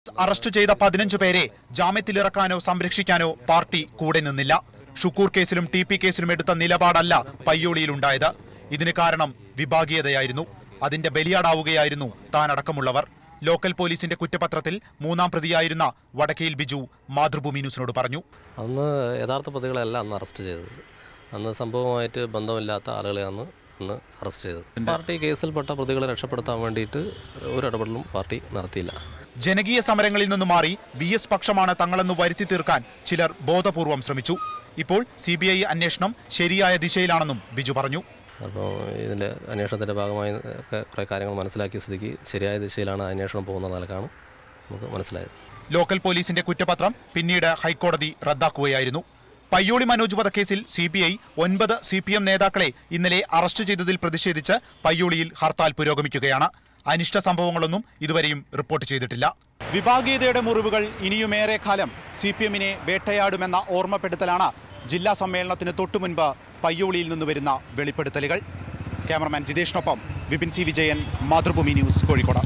arrest ചെയ്ത പതിനഞ്ചു പേരെ ജാമ്യത്തിലിറക്കാനോ സംരക്ഷിക്കാനോ പാർട്ടി കൂടെ നിന്നില്ല ഷുക്കൂർ കേസിലും ടി പി കേസിലും എടുത്ത നിലപാടല്ല പയ്യോളിയിലുണ്ടായത് ഇതിന് കാരണം വിഭാഗീയതയായിരുന്നു അതിന്റെ ബലിയാടാവുകയായിരുന്നു താനടക്കമുള്ളവർ ലോക്കൽ പോലീസിന്റെ കുറ്റപത്രത്തിൽ മൂന്നാം പ്രതിയായിരുന്ന വടക്കയിൽ ബിജു മാതൃഭൂമി ന്യൂസിനോട് പറഞ്ഞു അന്ന് യഥാർത്ഥ പ്രതികളെയല്ല അന്ന് അറസ്റ്റ് ചെയ്തത് അന്ന് സംഭവമായിട്ട് ബന്ധമില്ലാത്ത ആളുകളെയാണ് അന്ന് അറസ്റ്റ് ചെയ്തത് പാർട്ടി കേസിൽപ്പെട്ട പ്രതികളെ രക്ഷപ്പെടുത്താൻ വേണ്ടിയിട്ട് ഒരു ഇടപെടലും പാർട്ടി നടത്തിയില്ല ജനകീയ സമരങ്ങളിൽ നിന്ന് മാറി വി എസ് പക്ഷമാണ് തങ്ങളെന്ന് വരുത്തി തീർക്കാൻ ചിലർ ബോധപൂർവം ശ്രമിച്ചു ഇപ്പോൾ സി ബി ഐ അന്വേഷണം ശരിയായ ദിശയിലാണെന്നും ബിജു പറഞ്ഞു അപ്പോൾ ഇതിൻ്റെ അന്വേഷണത്തിൻ്റെ ഭാഗമായി ഒക്കെ കുറേ കാര്യങ്ങൾ മനസ്സിലാക്കിയ സ്ഥിതിക്ക് ശരിയായ ദിശയിലാണ് അന്വേഷണം പോകുന്ന നിലക്കാണ് നമുക്ക് മനസ്സിലായത് ലോക്കൽ പോലീസിന്റെ കുറ്റപത്രം പിന്നീട് ഹൈക്കോടതി റദ്ദാക്കുകയായിരുന്നു പയ്യോളി മനോജ് വധക്കേസിൽ സി ബി ഐ ഒൻപത് സി പി എം നേതാക്കളെ ഇന്നലെ അറസ്റ്റ് ചെയ്തതിൽ പ്രതിഷേധിച്ച് പയ്യോളിയിൽ ഹർത്താൽ പുരോഗമിക്കുകയാണ് അനിഷ്ട സംഭവങ്ങളൊന്നും ഇതുവരെയും റിപ്പോർട്ട് ചെയ്തിട്ടില്ല വിഭാഗീയതയുടെ മുറിവുകൾ ഇനിയുമേറെ കാലം സി പി എമ്മിനെ വേട്ടയാടുമെന്ന ഓർമ്മപ്പെടുത്തലാണ് ജില്ലാ സമ്മേളനത്തിന് തൊട്ടുമുൻപ് പയ്യോളിയിൽ നിന്ന് വരുന്ന വെളിപ്പെടുത്തലുകൾ ക്യാമറമാൻ ജിതേഷിനൊപ്പം വിപിൻ സി വിജയൻ മാതൃഭൂമി ന്യൂസ് കോഴിക്കോട്